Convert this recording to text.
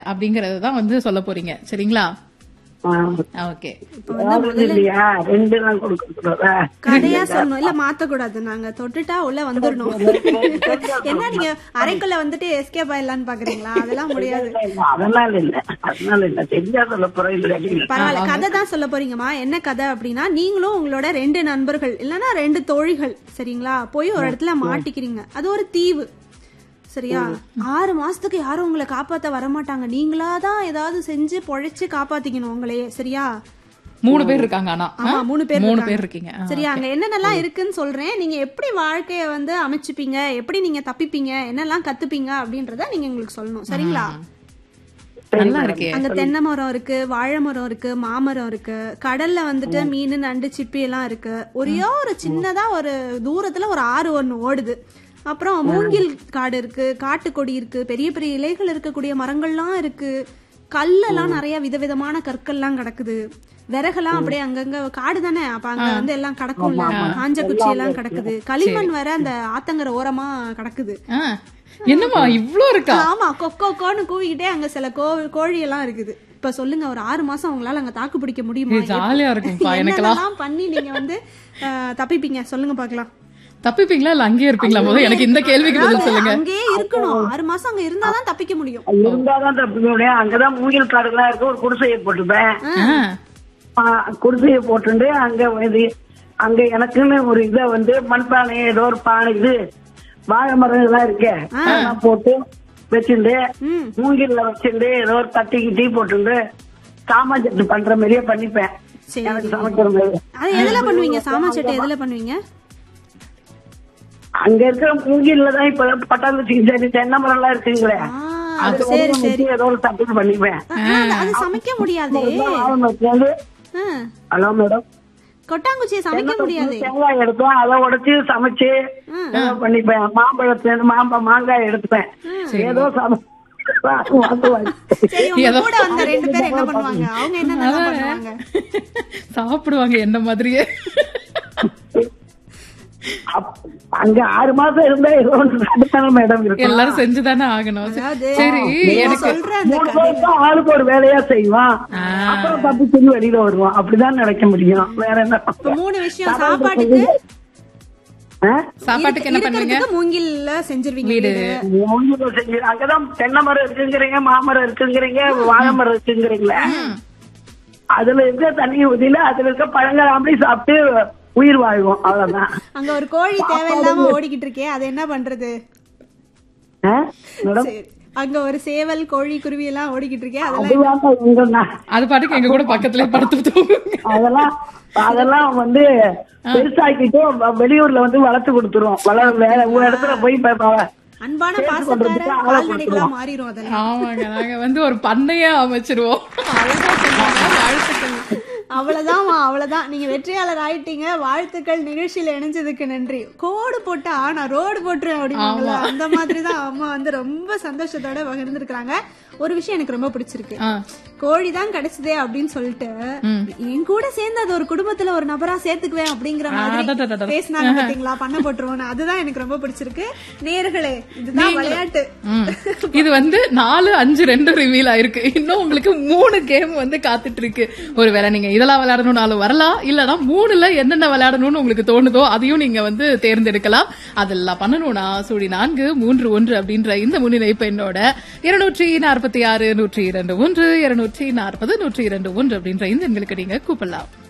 அப்படிங்கறது தான் வந்து சொல்ல போறீங்க சரிங்களா ஆ. ஓகே யாரும் இல்லையா ரெண்டு நாள் கொடுக்கக்கூடாதா கதையா சொல்லணும் இல்ல மாத்த கூடாது நாங்க தொட்டுட்டா உள்ள வந்துடணும் என்ன நீங்க அறைக்குள்ள வந்துட்டு எஸ்கேப் ஆயிடலாம்னு பாக்குறீங்களா அதெல்லாம் முடியாது அதனால இல்ல அதனால இல்ல தெரிஞ்சா சொல்ல போறேன் இல்லாட்டி இல்ல. பரவாயில்ல கதை தான் சொல்ல போறீங்கம்மா என்ன கதை அப்படின்னா நீங்களும் உங்களோட ரெண்டு நண்பர்கள் இல்லனா ரெண்டு தோழிகள் சரிங்களா போய் ஒரு இடத்துல மாட்டிக்கிறீங்க அது ஒரு தீவு சரியா ஆறு மாசத்துக்கு யாரும் உங்களை காப்பாத்த வரமாட்டாங்க நீங்களா தான் ஏதாவது செஞ்சு பொழைச்சு காப்பாத்திக்கணும் உங்களையே சரியா மூணு பேர் இருக்காங்க ஆனா ஆமா மூணு பேர் மூணு இருக்காங்க. பேர் இருக்கீங்க ஆ. சரியா அங்க என்னென்னலாம் இருக்குன்னு சொல்றேன் நீங்க எப்படி வாழ்க்கைய வந்து அமைச்சுப்பீங்க எப்படி நீங்க தப்பிப்பீங்க என்னெல்லாம் கத்துப்பீங்க அப்படின்றத நீங்க எங்களுக்கு சொல்லணும் சரிங்களா நல்லா இருக்கே அங்க தென்னை மரம் இருக்கு வாழை மரம் இருக்கு மாமரம் இருக்கு கடல்ல வந்துட்டு மீன் நண்டு சிப்பி எல்லாம் இருக்கு ஒரே ஒரு சின்னதா ஒரு தூரத்துல ஒரு ஆறு ஒண்ணு ஓடுது அப்புறம் மூங்கில் காடு இருக்கு காட்டுக்கொடி இருக்கு பெரிய பெரிய இலைகள் இருக்கக்கூடிய மரங்கள்லாம் இருக்கு கல்லெல்லாம் நிறைய விதவிதமான கற்கள்லாம் கிடக்குது விறகெல்லாம் அப்படியே அங்கங்க காடு தானே அப்ப அங்க வந்து எல்லாம் கிடக்கும்ல காஞ்ச குச்சி எல்லாம் கிடக்குது களிமண் வேற அந்த ஆத்தங்கர ஓரமா கிடக்குது ஆ. என்னம்மா இவ்ளோ இருக்கா ஆமா கொக்கோ கோன்னு கூவிக்கிட்டே அங்க சில கோ கோழி எல்லாம் இருக்குது இப்ப சொல்லுங்க ஒரு ஆறு மாசம் உங்களால அங்க தாக்கு பிடிக்க முடியுமா இது ஜாலியா இருக்கும்ப்பா எனக்கெல்லாம் என்னென்னலாம் பண்ணி நீங்க வந்து அஹ், தப்பிப்பீங்க சொல்லுங்க பாக்கலாம் தப்பிப்பீங்களா இல்ல அங்கேயே இருப்பீங்களா முதல்ல எனக்கு இந்த கேள்விக்கு பதில் சொல்லுங்க அங்கேயே இருக்கணும் ஆறு மாசம் அங்க இருந்தாதான் தப்பிக்க முடியும் இருந்தாதான் தப்பிக்க முடியும் அங்கதான் மூங்கில் காடுலாம் இருக்கு ஒரு குடிசையை போட்டுப்பேன் ஆ. ஆ, குடிசையை போட்டுண்டு அங்க இது அங்க எனக்குன்னு ஒரு இத வந்து மண்பானை ஏதோ ஒரு பானை இது வாழை மரம் இதெல்லாம் இருக்கே அதெல்லாம் போட்டு வச்சுண்டு ம். மூங்கில்ல வச்சுண்டு ஏதோ ஒரு தட்டி கிட்டி போட்டுண்டு சாமான் பண்ற மாதிரியே பண்ணிப்பேன் சரி எனக்கு சமைக்கிற மாதிரி அது எதுல பண்ணுவீங்க சாமா சட்டை எதுல பண்ணுவீங்க அங்க இருக்கிற மூங்கில்ல தான் இப்ப பட்டாளத்துக்கு சரி தென்னை மரம் எல்லாம் இருக்குங்களே ஆ, அது சரி வந்து சரி வச்சு ஏதோ ஒரு தட்டி பண்ணிப்பேன் ஆ, அது சமைக்க முடியாதே வாழை மரத்துல இருந்து ஆ, ஹலோ மேடம் கொட்டாங்குச்சியை சமைக்க முடியாதே தேங்காய் எடுப்பேன் அதை உடைச்சு சமைச்சு ஏதோ பண்ணிப்பேன் மாம்பழத்துல இருந்து மாம்பழ மாங்காய் எடுத்துப்பேன் ஏதோ சமை வாங்குவாங்க. சரி உங்க கூட வந்த ரெண்டு பேர் என்ன பண்ணுவாங்க அவங்க என்ன பண்ணுவாங்க சாப்பிடுவாங்க என்ன மாதிரியே அப்- அங்க ஆறு மாசம் இருந்தா ஏதோ ஒன்று நடத்தானே மேடம் இருக்கு எல்லாரும் செஞ்சுதானே ஆகணும் அதாவது சரி நீங்க எனக்கு சொல்ற அந்த மூணு பேருக்கும் ஆளுக்கு ஒரு வேலையா செய்வான் அப்புறம் தப்பிச்சு வெளியில வருவான் அப்படிதான் நினைக்க முடியும் வேற என்ன இப்ப மூணு விஷயம் சாப்பாட்டுக்கு ஆ? சாப்பாட்டுக்கு என்ன பண்ணுவீங்க இருக்கிறதுக்கு மூங்கில்ல செஞ்சிருவீங்க வீடு மூங்கில செஞ்சு அங்கதான் தென்னை மரம் இருக்குங்கிறீங்க மாமரம் இருக்குங்கிறீங்க வாழை மரம் இருக்குங்கிறீங்களே அதுல இருக்க தண்ணி ஊதியில அதுல இருக்க பழங்கள் அப்படி சாப்பிட்டு உயிர் வாழ்வோம் அவ்வளவுதான் அங்க ஒரு கோழி தேவையில்லாம ஓடிக்கிட்டு இருக்கே அது என்ன பண்றது ஆ? மேடம் சரி. அங்க ஒரு சேவல் கோழி குருவி எல்லாம் ஓடிக்கிட்டு இருக்கே அதெல்லாம் அதுதான் உங்க நான் அது பாட்டுக்கு எங்க கூட பக்கத்துல படுத்து தூங்குங்க அதெல்லாம் அதெல்லாம் வந்து பெருசாக்கிட்டு வ- வெளியூர்ல வந்து வளர்த்து கொடுத்துருவோம் வள வேற ஒரு இடத்துல போய் ப- ப- அன்பான பாசக்கார கால்நடைகளா மாறிடும் அதெல்லாம் ஆமாங்க நாங்க வந்து ஒரு பண்ணையே அமைச்சிருவோம் அழகா சொன்னாங்க. வாழ்த்துக்கள் அவ்வளவுதான்மா அவ்வளவுதான் நீங்க வெற்றியாளர் ஆயிட்டீங்க வாழ்த்துக்கள் நிகழ்ச்சியில இணைஞ்சதுக்கு நன்றி கோடு போட்டா நான் ரோடு போட்டுருவேன் அப்படின்னாங்கல்ல அந்த மாதிரிதான் அம்மா வந்து ரொம்ப சந்தோஷத்தோட பகிர்ந்துருக்காங்க ஒரு விஷயம் எனக்கு ரொம்ப பிடிச்சிருக்கு ஆ. கோழி தான் கிடைச்சதே அப்படின்னு சொல்லிட்டு என் கூட சேர்ந்து அது ஒரு குடும்பத்துல ஒரு நபரா சேர்த்துக்குவேன் அப்படிங்கிற மாதிரி அடடடடட. பேசினாங்க பாத்தீங்களா பண்ண போட்டுருவோம் அதுதான் எனக்கு ரொம்ப பிடிச்சிருக்கு நேர்களே இதுதான் விளையாட்டு ம். இது வந்து நாலு அஞ்சு ரெண்டு ரிவீல் ஆயிருக்கு இன்னும் உங்களுக்கு மூணு கேம் வந்து காத்துட்டு இருக்கு ஒருவேளை நீங்க இதெல்லாம் விளையாடணும்னாலும் வரலாம் இல்லனா மூணுல என்னென்ன விளையாடணும்னு உங்களுக்கு தோணுதோ அதையும் நீங்க வந்து தேர்ந்தெடுக்கலாம் அதெல்லாம் பண்ணணும்னா சுழி நான்கு மூன்று ஒன்று அப்படின்ற இந்த முன்னிணைப்பு என்னோட இருநூற்றி நாற்பத்தி ஆறு நூற்றி இரண்டு ஒன்று இருநூற்றி நாற்பது நூற்றி இரண்டு ஒன்று அப்படின்ற இந்த எண்களுக்கு நீங்க கூப்பிடலாம்